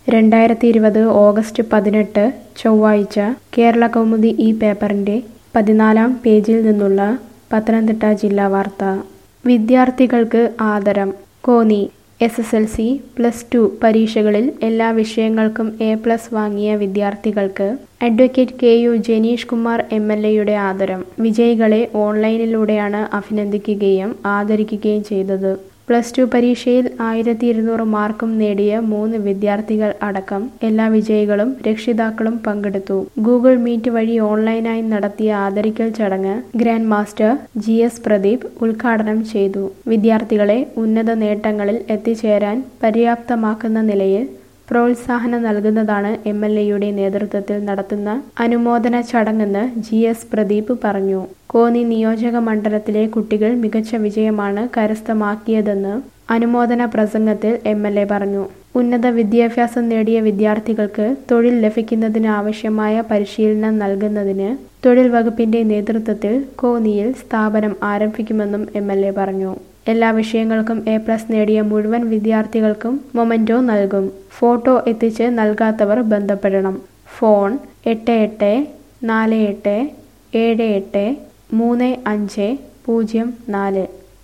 രണ്ടായിരത്തി ഇരുപത് ഓഗസ്റ്റ് പതിനെട്ട് ചൊവ്വാഴ്ച കേരള കൗമുദി ഈ പേപ്പറിൻ്റെ പതിനാലാം പേജിൽ നിന്നുള്ള പത്തനംതിട്ട ജില്ലാ വാർത്ത വിദ്യാർത്ഥികൾക്ക് ആദരം Konni S S L C plus two പരീക്ഷകളിൽ എല്ലാ വിഷയങ്ങൾക്കും എ പ്ലസ് വാങ്ങിയ വിദ്യാർത്ഥികൾക്ക് advocate K U Janeesh Kumar M L എയുടെ ആദരം വിജയികളെ ഓൺലൈനിലൂടെയാണ് അഭിനന്ദിക്കുകയും ആദരിക്കുകയും ചെയ്തത് പ്ലസ് ടു പരീക്ഷയിൽ ആയിരത്തി ഇരുന്നൂറ് മാർക്കും നേടിയ മൂന്ന് വിദ്യാർത്ഥികൾ അടക്കം എല്ലാ വിജയികളും രക്ഷിതാക്കളും പങ്കെടുത്തു ഗൂഗിൾ മീറ്റ് വഴി ഓൺലൈനായി നടത്തിയ ആദരിക്കൽ ചടങ്ങ് grand master G S Pradeep ഉദ്ഘാടനം ചെയ്തു വിദ്യാർത്ഥികളെ ഉന്നത നേട്ടങ്ങളിൽ എത്തിച്ചേരാൻ പര്യാപ്തമാക്കുന്ന നിലയിൽ പ്രോത്സാഹനം നൽകുന്നതാണ് എം എൽ എയുടെ നേതൃത്വത്തിൽ നടത്തുന്ന അനുമോദന ചടങ്ങെന്ന് ജി എസ് പ്രദീപ് പറഞ്ഞു കോന്നി നിയോജക മണ്ഡലത്തിലെ കുട്ടികൾ മികച്ച വിജയമാണ് കരസ്ഥമാക്കിയതെന്ന് അനുമോദന പ്രസംഗത്തിൽ എം എൽ എ പറഞ്ഞു ഉന്നത വിദ്യാഭ്യാസം നേടിയ വിദ്യാർത്ഥികൾക്ക് തൊഴിൽ ലഭിക്കുന്നതിന് ആവശ്യമായ പരിശീലനം നൽകുന്നതിന് തൊഴിൽ വകുപ്പിന്റെ നേതൃത്വത്തിൽ കോന്നിയിൽ സ്ഥാപനം ആരംഭിക്കുമെന്നും എം എൽ എ പറഞ്ഞു എല്ലാ വിഷയങ്ങൾക്കും എ പ്ലസ് നേടിയ മുഴുവൻ വിദ്യാർത്ഥികൾക്കും മൊമെന്റോ നൽകും ഫോട്ടോ എത്തിച്ച് നൽകാത്തവർ ബന്ധപ്പെടണം ഫോൺ എട്ട് എട്ട് നാല് എട്ട് ഏഴ് എട്ട് മൂന്ന് അഞ്ച് പൂജ്യം നാല്